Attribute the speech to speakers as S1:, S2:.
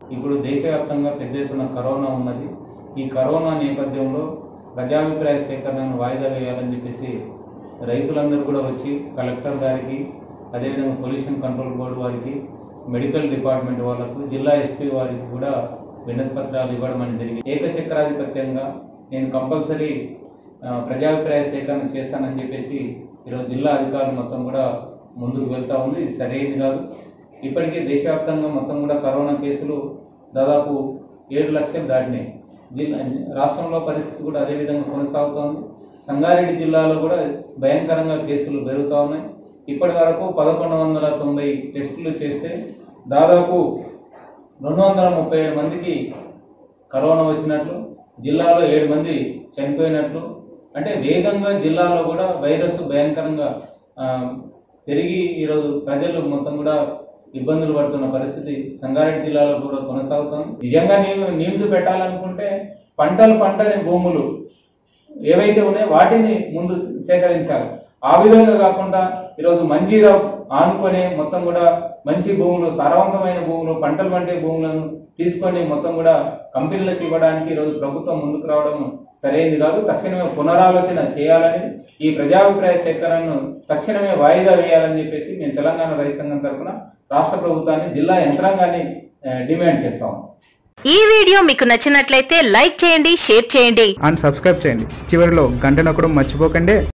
S1: ఇప్పుడు దేశవ్యాప్తంగా పెద్ద ఎత్తున కరోనా ఉన్నది ఈ కరోనా నేపథ్యంలో ప్రజాభిప్రాయ సేకరణను వాయిదా వేయాలని చెప్పేసి రైతులందరూ కూడా వచ్చి కలెక్టర్ గారికి అదేవిధంగా పొల్యూషన్ కంట్రోల్ బోర్డు వారికి మెడికల్ డిపార్ట్మెంట్ వాళ్ళకు జిల్లా ఎస్పీ వారికి కూడా వినతి పత్రాలు ఇవ్వడం అనేది జరిగింది ఏకచక్రాధిపత్యంగా నేను కంపల్సరీ ఆ, ప్రజాభిప్రాయ సేకరణ చేస్తానని చెప్పేసి ఈరోజు జిల్లా అధికారులు మొత్తం కూడా ముందుకు వెళ్తా ఉంది ఇది సరైనది కాదు ఇప్పటికే దేశవ్యాప్తంగా మొత్తం కూడా కరోనా కేసులు దాదాపు ఏడు లక్షలు దాటినాయి జిల్లా రాష్ట్రంలో పరిస్థితి కూడా అదే విధంగా కొనసాగుతోంది సంగారెడ్డి జిల్లాలో కూడా భయంకరంగా కేసులు పెరుగుతూ ఉన్నాయి ఇప్పటి వరకు పదకొండు వందల తొంభై టెస్టులు చేస్తే దాదాపు రెండు వందల ముప్పై ఏడు మందికి కరోనా వచ్చినట్లు జిల్లాలో ఏడు మంది చనిపోయినట్లు అంటే వేగంగా జిల్లాలో కూడా వైరస్ భయంకరంగా ఆ, పెరిగి ఈరోజు ప్రజలు మొత్తం కూడా ఇబ్బందులు పడుతున్న పరిస్థితి సంగారెడ్డి జిల్లాలో కూడా కొనసాగుతోంది నిజంగా నీవు నీళ్లు పెట్టాలనుకుంటే పంటలు పంటని భూములు ఏవైతే ఉన్నాయో వాటిని ముందు సేకరించాలి ఆ విధంగా కాకుండా ఈరోజు మంజీరా ఆనుకొని మొత్తం కూడా మంచి భూములు సారవంతమైన భూములు పంటలు పండే భూములను తీసుకొని మొత్తం కూడా కంపెనీలకు ఇవ్వడానికి ఈరోజు ప్రభుత్వం ముందుకు రావడం సరైనది కాదు తక్షణమే పునరాలోచన చేయాలని ఈ ప్రజాభిప్రాయ సేకరణను తక్షణమే వాయిదా వేయాలని చెప్పేసి మేము తెలంగాణ రైతు సంఘం తరఫున రాష్ట్ర ప్రభుత్వాన్ని జిల్లా యంత్రాంగాన్ని ఆ, డిమాండ్ చేస్తాము
S2: ఈ వీడియో మీకు నచ్చినట్లయితే లైక్ చేయండి షేర్ చేయండి
S3: అండ్ సబ్స్క్రైబ్ చేయండి చివరిలో గంట నొక్కడం మర్చిపోకండి